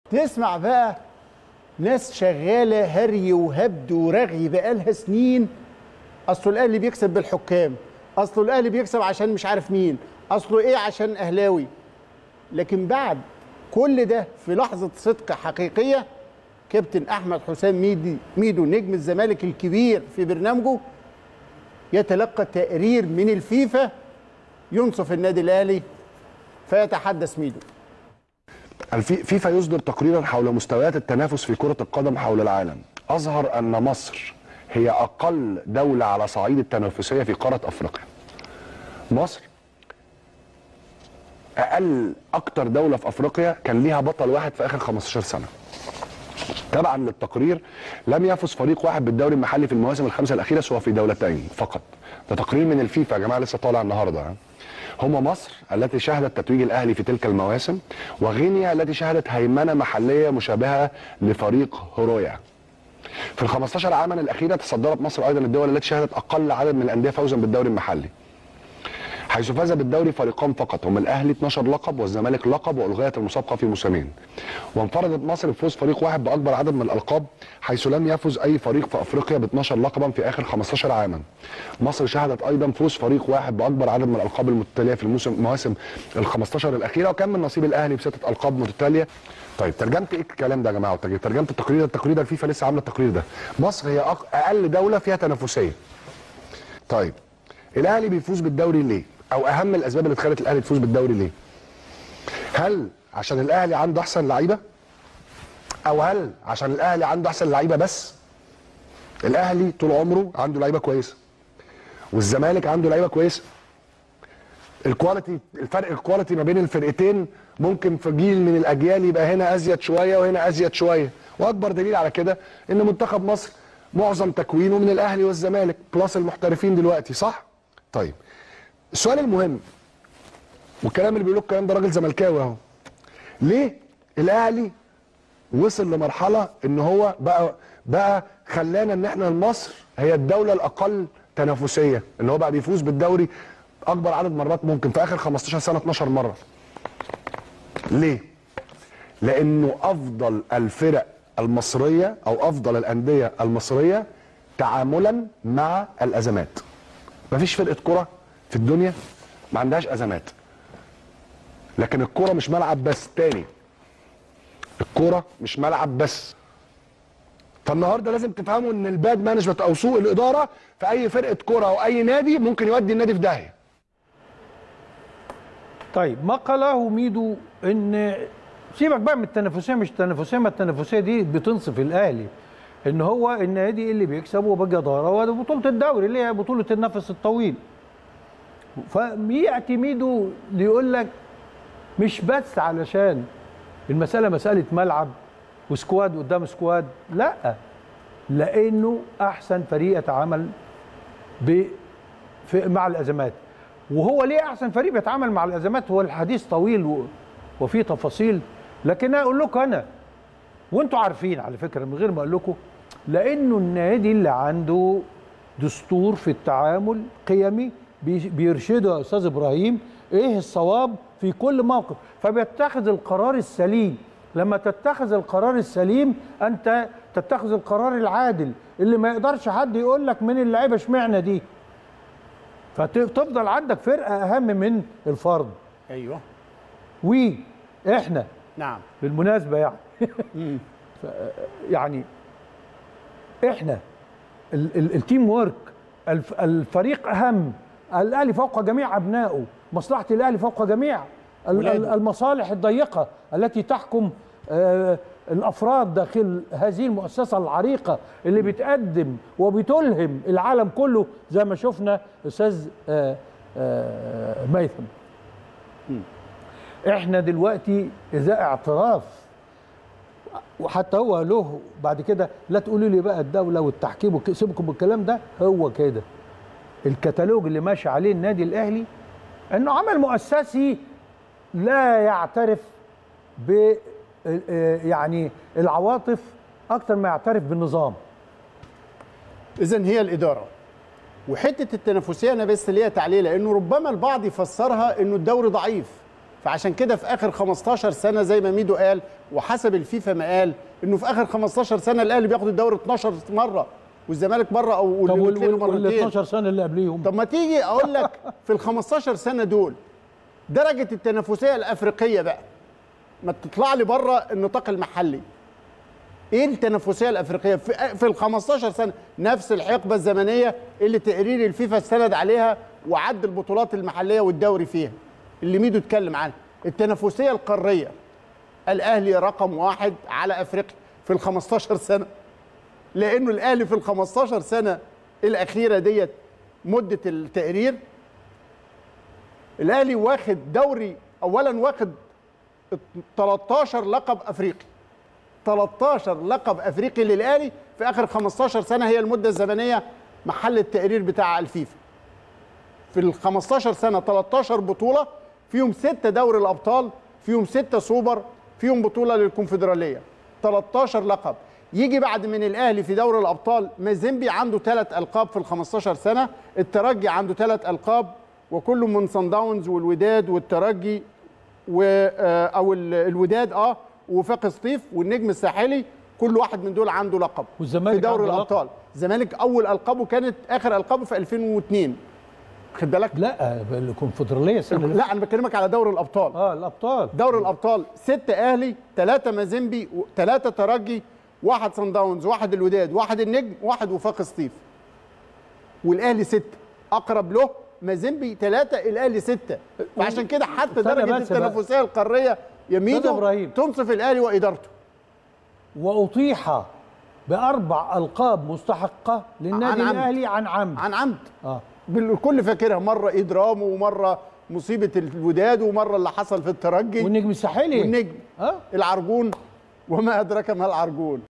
تسمع بقى ناس شغاله هري وهبد ورغي بقالها سنين اصله الاهلي بيكسب بالحكام اصله الاهلي بيكسب عشان مش عارف مين اصله ايه عشان اهلاوي لكن بعد كل ده في لحظه صدق حقيقيه كابتن احمد حسام ميدي ميدو نجم الزمالك الكبير في برنامجه يتلقى تقرير من الفيفا ينصف النادي الاهلي فيتحدث ميدو الفي- فيفا يصدر تقريرا حول مستويات التنافس في كرة القدم حول العالم أظهر أن مصر هي أقل دولة على صعيد التنافسية في قارة أفريقيا مصر أقل أكتر دولة في أفريقيا كان ليها بطل واحد في آخر 15 سنة تبعا للتقرير لم يفز فريق واحد بالدوري المحلي في المواسم الخمسه الاخيره سوى في دولتين فقط ده تقرير من الفيفا يا جماعه لسه طالع النهارده ها. هما مصر التي شهدت تتويج الاهلي في تلك المواسم وغينيا التي شهدت هيمنه محليه مشابهه لفريق هورويا في ال 15 عاما الاخيره تصدرت مصر ايضا الدول التي شهدت اقل عدد من الانديه فوزا بالدوري المحلي حيث فاز بالدوري فريقان فقط هم الاهلي 12 لقب والزمالك لقب والغايه المسابقه في موسمين وانفردت مصر بفوز فريق واحد باكبر عدد من الالقاب حيث لم يفز اي فريق في افريقيا ب 12 لقبا في اخر 15 عاما مصر شهدت ايضا فوز فريق واحد باكبر عدد من الالقاب المتتاليه في الموسم المواسم ال 15 الاخيره وكان من نصيب الاهلي بسته القاب متتاليه طيب ترجمت ايه الكلام ده يا جماعه ترجمت التقرير ده التقرير ده الفيفا لسه عامله التقرير ده مصر هي أق- اقل دوله فيها تنافسيه طيب الاهلي بيفوز بالدوري ليه او اهم الاسباب اللي خلت الاهلي يفوز بالدوري ليه هل عشان الاهلي عنده احسن لعيبه او هل عشان الاهلي عنده احسن لعيبه بس الاهلي طول عمره عنده لعيبه كويسه والزمالك عنده لعيبه كويسه الكواليتي الفرق الكواليتي ما بين الفرقتين ممكن في جيل من الاجيال يبقى هنا ازيد شويه وهنا ازيد شويه واكبر دليل على كده ان منتخب مصر معظم تكوينه من الاهلي والزمالك بلس المحترفين دلوقتي صح طيب السؤال المهم والكلام اللي بيقوله الكلام ده راجل زملكاوي اهو ليه الاهلي وصل لمرحله ان هو بقى بقى خلانا ان احنا مصر هي الدوله الاقل تنافسيه ان هو بقى بيفوز بالدوري اكبر عدد مرات ممكن في اخر 15 سنه 12 مره ليه لانه افضل الفرق المصريه او افضل الانديه المصريه تعاملا مع الازمات مفيش فرقه كره في الدنيا ما عندهاش ازمات لكن الكره مش ملعب بس تاني الكوره مش ملعب بس فالنهارده لازم تفهموا ان الباد مانجمنت او سوء الاداره في اي فرقه كوره او اي نادي ممكن يودي النادي في داهيه طيب ما قاله ميدو ان سيبك بقى من التنافسيه مش التنافسيه ما التنافسيه دي بتنصف الاهلي ان هو النادي اللي بيكسب وبجداره وده بطوله الدوري اللي هي بطوله النفس الطويل فياتي ميدو يقول لك مش بس علشان المساله مساله ملعب وسكواد قدام سكواد لا لانه احسن فريق يتعامل ب في مع الازمات وهو ليه احسن فريق بيتعامل مع الازمات هو الحديث طويل و... وفيه تفاصيل لكن أنا اقول لكم انا وانتوا عارفين على فكره من غير ما اقول لكم لانه النادي اللي عنده دستور في التعامل قيمي بي- بيرشده يا استاذ ابراهيم ايه الصواب في كل موقف فبيتخذ القرار السليم لما تتخذ القرار السليم انت تتخذ القرار العادل اللي ما يقدرش حد يقول لك من اللعيبه اشمعنى دي فتفضل عندك فرقه اهم من الفرد ايوه واحنا نعم بالمناسبه يعني ف- يعني احنا ال- ال- التيم وورك الف- الفريق اهم الاهلي فوق جميع ابنائه مصلحه الاهلي فوق جميع ال- ال- ولاده. المصالح الضيقه التي تحكم آه، الافراد داخل هذه المؤسسه العريقه اللي بتقدم وبتلهم العالم كله زي ما شفنا استاذ آه، آه، ميثم احنا دلوقتي اذا اعتراف وحتى هو له بعد كده لا تقولوا لي بقى الدوله والتحكيم وك- سيبكم من الكلام ده هو كده الكتالوج اللي ماشي عليه النادي الاهلي انه عمل مؤسسي لا يعترف ب آه، يعني العواطف اكتر ما يعترف بالنظام اذا هي الاداره وحته التنافسيه انا بس ليها تعليق لانه ربما البعض يفسرها انه الدوري ضعيف فعشان كده في اخر 15 سنه زي ما ميدو قال وحسب الفيفا ما قال انه في اخر 15 سنه الاهلي بياخد الدوري 12 مره والزمالك مره او طب والاتنين وال وال- مرتين 12 سنه اللي قبليهم طب ما تيجي اقول لك في ال 15 سنه دول درجه التنافسيه الافريقيه بقى ما تطلع لي بره النطاق المحلي ايه التنافسيه الافريقيه في, في ال 15 سنه نفس الحقبه الزمنيه اللي تقرير الفيفا استند عليها وعد البطولات المحليه والدوري فيها اللي ميدو اتكلم عنها التنافسيه القاريه الاهلي رقم واحد على افريقيا في ال 15 سنه لانه الاهلي في ال 15 سنه الاخيره ديت مده التقرير الاهلي واخد دوري اولا واخد 13 لقب افريقي 13 لقب افريقي للاهلي في اخر 15 سنه هي المده الزمنيه محل التقرير بتاع الفيفا في ال 15 سنه 13 بطوله فيهم 6 دوري الابطال فيهم 6 سوبر فيهم بطوله للكونفدراليه 13 لقب يجي بعد من الاهلي في دوري الابطال مازيمبي عنده ثلاث القاب في ال 15 سنه الترجي عنده ثلاث القاب وكل من صن داونز والوداد والترجي و آه، او ال- الوداد اه وفاق سطيف والنجم الساحلي كل واحد من دول عنده لقب والزمالك في دوري عنده لقب. الابطال الزمالك اول القابه كانت اخر القابه في 2002 خد بالك لا الكونفدراليه السنه اللي لا انا بكلمك على دوري الابطال اه الابطال دوري الابطال ستة اهلي ثلاثة مازيمبي ثلاثة ترجي واحد صن داونز واحد الوداد واحد النجم واحد وفاق سطيف والاهلي ستة اقرب له مازيمبي ثلاثة الاهلي ستة فعشان كده حتى استنى درجة بس بقى. التنافسية القارية يميدو إبراهيم. تنصف الاهلي وادارته واطيح باربع القاب مستحقه للنادي عن عمد. الاهلي عن عمد عن عمد اه بالكل فاكرها مرة اضرام ومرة مصيبة الوداد ومرة اللي حصل في الترجي والنجم الساحلي والنجم اه العرجون وما ادراك ما العرجون